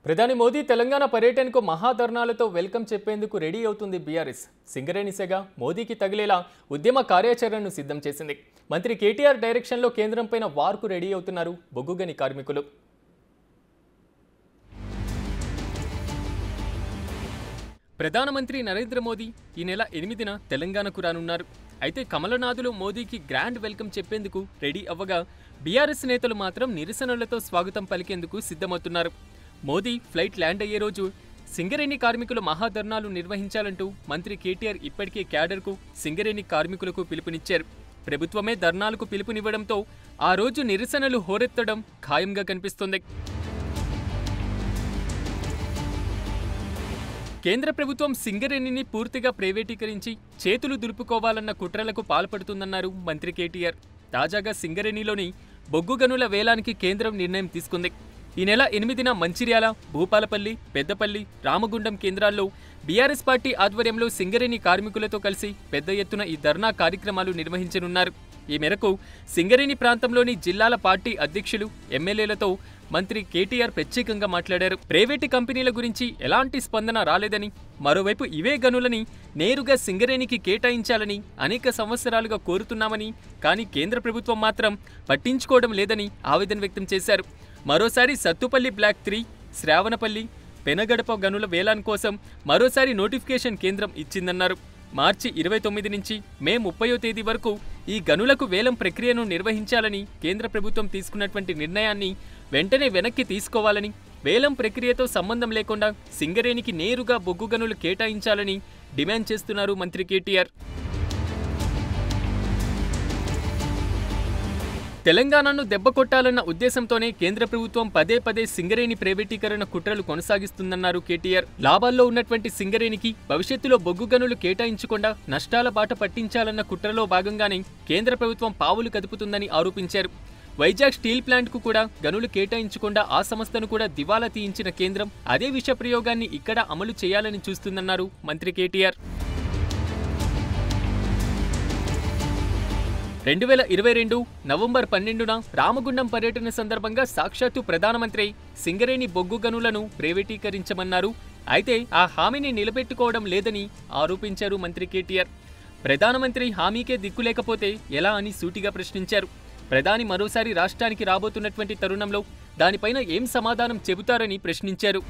ప్రధాని మోదీ తెలంగాణ పర్యటనకు మహాధర్నాలతో వెల్కమ్ చెప్పేందుకు రెడీ అవుతుంది బీఆర్ఎస్ సింగరేణి సెగ మోదీకి తగిలేలా ఉద్యమ కార్యాచరణను సిద్ధం చేసింది మంత్రి కేటీఆర్ డైరెక్షన్లో కేంద్రంపైన వార్కు రెడీ అవుతున్నారు బొగ్గుగని కార్మికులు ప్రధానమంత్రి నరేంద్ర మోదీ ఈ నెల ఎనిమిదిన తెలంగాణకు రానున్నారు అయితే కమలనాథులు మోదీకి గ్రాండ్ వెల్కమ్ చెప్పేందుకు రెడీ అవ్వగా బీఆర్ఎస్ నేతలు మాత్రం నిరసనలతో స్వాగతం పలికేందుకు సిద్ధమవుతున్నారు మోదీ ఫ్లైట్ ల్యాండ్ అయ్యే రోజు సింగరేణి కార్మికులు మహాధర్నాలు నిర్వహించాలంటూ మంత్రి కేటీఆర్ ఇప్పటికే క్యాడర్కు సింగరేణి కార్మికులకు పిలుపునిచ్చారు ప్రభుత్వమే ధర్నాలకు పిలుపునివ్వడంతో ఆ రోజు నిరసనలు హోరెత్తడం ఖాయంగా కనిపిస్తోంది కేంద్ర ప్రభుత్వం సింగరేణిని పూర్తిగా ప్రైవేటీకరించి చేతులు దులుపుకోవాలన్న కుట్రలకు పాల్పడుతుందన్నారు మంత్రి కేటీఆర్ తాజాగా సింగరేణిలోని బొగ్గు గనుల వేలానికి కేంద్రం నిర్ణయం తీసుకుంది ఈ నెల ఎనిమిదిన మంచిర్యాల భూపాలపల్లి పెద్దపల్లి రామగుండం కేంద్రాల్లో బీఆర్ఎస్ పార్టీ ఆధ్వర్యంలో సింగరేణి కార్మికులతో కలిసి పెద్ద ఎత్తున ఈ ధర్నా కార్యక్రమాలు నిర్వహించనున్నారు ఈ మేరకు సింగరేణి ప్రాంతంలోని జిల్లాల పార్టీ అధ్యక్షులు ఎమ్మెల్యేలతో మంత్రి కేటీఆర్ ప్రత్యేకంగా మాట్లాడారు ప్రైవేటు కంపెనీల గురించి ఎలాంటి స్పందన రాలేదని మరోవైపు ఇవే గనులని నేరుగా సింగరేణికి కేటాయించాలని అనేక సంవత్సరాలుగా కోరుతున్నామని కానీ కేంద్ర ప్రభుత్వం మాత్రం పట్టించుకోవడం లేదని ఆవేదన వ్యక్తం చేశారు మరోసారి సత్తుపల్లి బ్లాక్ త్రీ శ్రావణపల్లి పెనగడప గనుల వేలాన్ కోసం మరోసారి నోటిఫికేషన్ కేంద్రం ఇచ్చిందన్నారు మార్చి ఇరవై తొమ్మిది నుంచి మే ముప్పయో తేదీ వరకు ఈ గనులకు వేలం ప్రక్రియను నిర్వహించాలని కేంద్ర ప్రభుత్వం తీసుకున్నటువంటి నిర్ణయాన్ని వెంటనే వెనక్కి తీసుకోవాలని వేలం ప్రక్రియతో సంబంధం లేకుండా సింగరేణికి నేరుగా బొగ్గు గనులు కేటాయించాలని డిమాండ్ చేస్తున్నారు మంత్రి కేటీఆర్ తెలంగాణను దెబ్బకొట్టాలన్న ఉద్దేశంతోనే కేంద్ర ప్రభుత్వం పదే పదే సింగరేణి ప్రైవేటీకరణ కుట్రలు కొనసాగిస్తుందన్నారు కేటీఆర్ లాభాల్లో ఉన్నటువంటి సింగరేణికి భవిష్యత్తులో బొగ్గు గనులు కేటాయించకుండా నష్టాల బాట పట్టించాలన్న కుట్రలో భాగంగానే కేంద్ర ప్రభుత్వం పావులు కదుపుతుందని ఆరోపించారు వైజాగ్ స్టీల్ ప్లాంట్కు కూడా గనులు కేటాయించకుండా ఆ సంస్థను కూడా దివాలా తీయించిన కేంద్రం అదే విష ప్రయోగాన్ని ఇక్కడ అమలు చేయాలని చూస్తుందన్నారు మంత్రి కేటీఆర్ రెండు వేల ఇరవై రెండు నవంబర్ పన్నెండున రామగుండం పర్యటన సందర్భంగా సాక్షాత్తు ప్రధానమంత్రి సింగరేణి బొగ్గు గనులను ప్రైవేటీకరించమన్నారు అయితే ఆ హామీని నిలబెట్టుకోవడం లేదని ఆరోపించారు మంత్రి కేటీఆర్ ప్రధానమంత్రి హామీకే దిక్కు లేకపోతే ఎలా అని సూటిగా ప్రశ్నించారు ప్రధాని మరోసారి రాష్ట్రానికి రాబోతున్నటువంటి తరుణంలో దానిపైన ఏం సమాధానం చెబుతారని ప్రశ్నించారు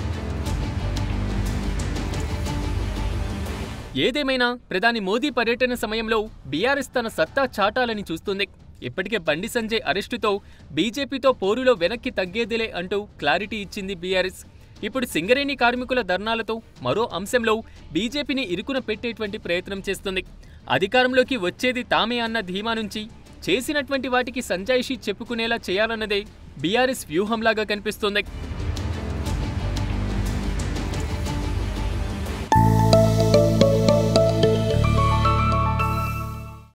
ఏదేమైనా ప్రధాని మోదీ పర్యటన సమయంలో బీఆర్ఎస్ తన సత్తా చాటాలని చూస్తుంది ఇప్పటికే బండి సంజయ్ అరెస్టుతో బీజేపీతో పోరులో వెనక్కి తగ్గేదిలే అంటూ క్లారిటీ ఇచ్చింది బీఆర్ఎస్ ఇప్పుడు సింగరేణి కార్మికుల ధర్నాలతో మరో అంశంలో బీజేపీని ఇరుకున పెట్టేటువంటి ప్రయత్నం చేస్తుంది అధికారంలోకి వచ్చేది తామే అన్న ధీమా నుంచి చేసినటువంటి వాటికి సంజాయిషి చెప్పుకునేలా చేయాలన్నదే బీఆర్ఎస్ వ్యూహంలాగా కనిపిస్తోంది